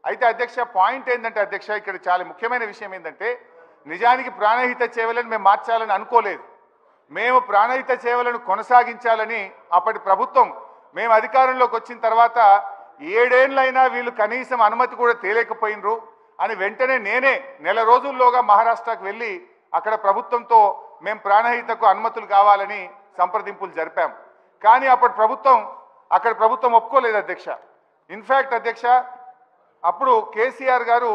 అయితే అధ్యక్ష పాయింట్ ఏంటంటే అధ్యక్ష ఇక్కడ చాలా ముఖ్యమైన విషయం ఏంటంటే నిజానికి ప్రాణహిత సేవలను మేము మార్చాలని అనుకోలేదు మేము ప్రాణహిత సేవలను కొనసాగించాలని అప్పటి ప్రభుత్వం మేము అధికారంలోకి వచ్చిన తర్వాత ఏడేళ్లైనా వీళ్ళు కనీసం అనుమతి కూడా తేలేకపోయినరు అని వెంటనే నేనే నెల రోజుల్లోగా మహారాష్ట్రకు వెళ్ళి అక్కడ ప్రభుత్వంతో మేము ప్రాణహితకు అనుమతులు కావాలని సంప్రదింపులు జరిపాం కానీ అప్పటి ప్రభుత్వం అక్కడ ప్రభుత్వం ఒప్పుకోలేదు అధ్యక్ష ఇన్ఫ్యాక్ట్ అధ్యక్ష అప్పుడు కేసీఆర్ గారు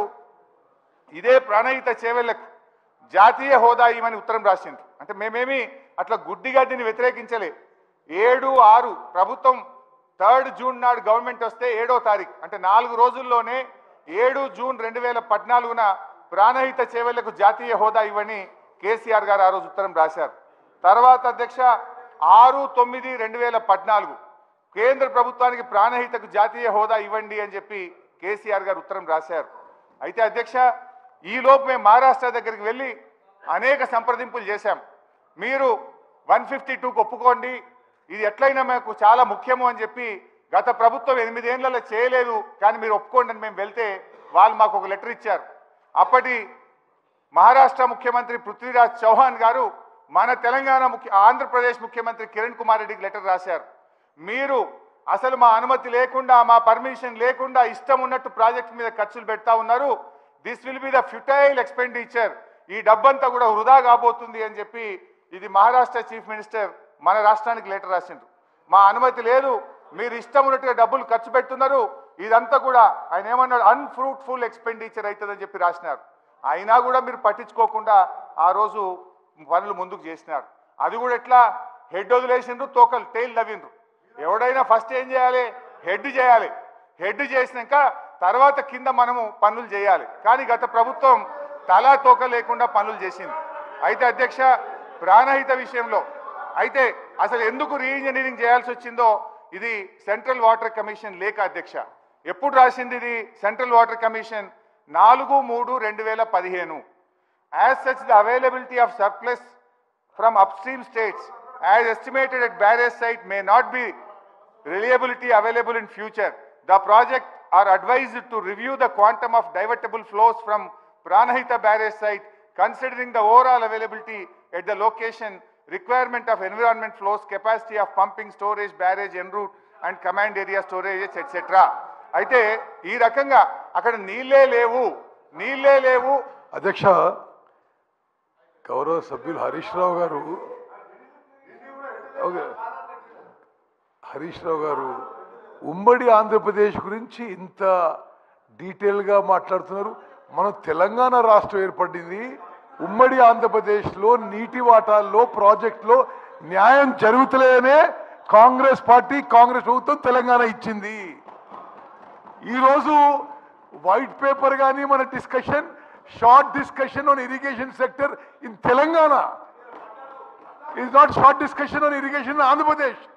ఇదే ప్రాణహిత చేవెళ్లకు జాతీయ హోదా ఇవ్వమని ఉత్తరం రాసింది అంటే మేమేమి అట్లా గుడ్డిగా దీన్ని వ్యతిరేకించలే ఏడు ఆరు ప్రభుత్వం థర్డ్ జూన్ నాడు గవర్నమెంట్ వస్తే ఏడో తారీఖు అంటే నాలుగు రోజుల్లోనే ఏడు జూన్ రెండు వేల పద్నాలుగున ప్రాణహిత చేవెళ్లకు జాతీయ హోదా ఇవ్వని కేసీఆర్ గారు ఆ రోజు ఉత్తరం రాశారు తర్వాత అధ్యక్ష ఆరు తొమ్మిది రెండు వేల పద్నాలుగు కేంద్ర ప్రభుత్వానికి ప్రాణహితకు జాతీయ హోదా ఇవ్వండి అని చెప్పి కేసీఆర్ గారు ఉత్తరం రాశారు అయితే అధ్యక్ష ఈలోపు మేము మహారాష్ట్ర దగ్గరికి వెళ్ళి అనేక సంప్రదింపులు చేశాం మీరు వన్ ఫిఫ్టీ టూకి ఒప్పుకోండి ఇది ఎట్లయినా మాకు చాలా ముఖ్యము అని చెప్పి గత ప్రభుత్వం ఎనిమిదేళ్లలో చేయలేదు కానీ మీరు ఒప్పుకోండి అని మేము వెళ్తే వాళ్ళు మాకు ఒక లెటర్ ఇచ్చారు అప్పటి మహారాష్ట్ర ముఖ్యమంత్రి పృథ్వీరాజ్ చౌహాన్ గారు మన తెలంగాణ ముఖ్య ఆంధ్రప్రదేశ్ ముఖ్యమంత్రి కిరణ్ కుమార్ రెడ్డికి లెటర్ రాశారు మీరు అసలు మా అనుమతి లేకుండా మా పర్మిషన్ లేకుండా ఇష్టం ఉన్నట్టు ప్రాజెక్ట్ మీద ఖర్చులు పెడతా ఉన్నారు this will be the futile expenditure ఈ డబ్బంతా కూడా వృధా కాబోతుంది అని చెప్పి ఇది మహారాష్ట్ర చీఫ్ మినిస్టర్ మన రాష్ట్రానికి లెటర్ రాసిండ్రు మా అనుమతి లేదు మీరు ఇష్టం ఉన్నట్టుగా డబ్బులు ఖర్చు పెడుతున్నారు ఇదంతా కూడా ఆయన ఏమన్నాడు అన్ఫ్రూట్ఫుల్ ఎక్స్పెండిచర్ అవుతుందని చెప్పి రాసినారు అయినా కూడా మీరు పట్టించుకోకుండా ఆ రోజు పనులు ముందుకు చేసినారు అది కూడా ఎట్లా హెడ్ వదిలేసిండ్రు తోకలు టైల్ నవ్విండ్రు ఎవడైనా ఫస్ట్ ఏం చేయాలి హెడ్ చేయాలి హెడ్ చేసినాక తర్వాత కింద మనము పనులు చేయాలి కానీ గత ప్రభుత్వం తలా తోక లేకుండా పనులు చేసింది అయితే అధ్యక్ష ప్రాణహిత విషయంలో అయితే అసలు ఎందుకు రీఇంజనీరింగ్ చేయాల్సి వచ్చిందో ఇది సెంట్రల్ వాటర్ కమిషన్ లేక అధ్యక్ష ఎప్పుడు రాసింది ఇది సెంట్రల్ వాటర్ కమిషన్ నాలుగు మూడు రెండు వేల పదిహేను as such the availability of surplus from upstream states as estimated at barrage site may not be reliability available in future. The project are advised to review the quantum of divertible flows from Pranahita barrage site considering the overall availability at the location, requirement of environment flows, capacity of pumping, storage, barrage, en route and command area storage, etc. అయితే ఈ రకంగా అక్కడ నీళ్ళే లేవు నీళ్ళే లేవు అధ్యక్ష గౌరవ సభ్యులు హరీష్ రావు గారు ఓకే. హరీష్ రావు గారు ఉమ్మడి ఆంధ్రప్రదేశ్ గురించి ఇంత డీటెయిల్గా మాట్లాడుతున్నారు మనం తెలంగాణ రాష్ట్రం ఏర్పడింది ఉమ్మడి ఆంధ్రప్రదేశ్లో నీటి వాటాల్లో ప్రాజెక్టులో న్యాయం జరుగుతలేనే కాంగ్రెస్ పార్టీ కాంగ్రెస్ ప్రభుత్వం తెలంగాణ ఇచ్చింది ఈరోజు వైట్ పేపర్ కానీ మన discussion short discussion on irrigation sector in Telangana is not short discussion on irrigation in Andhra Pradesh.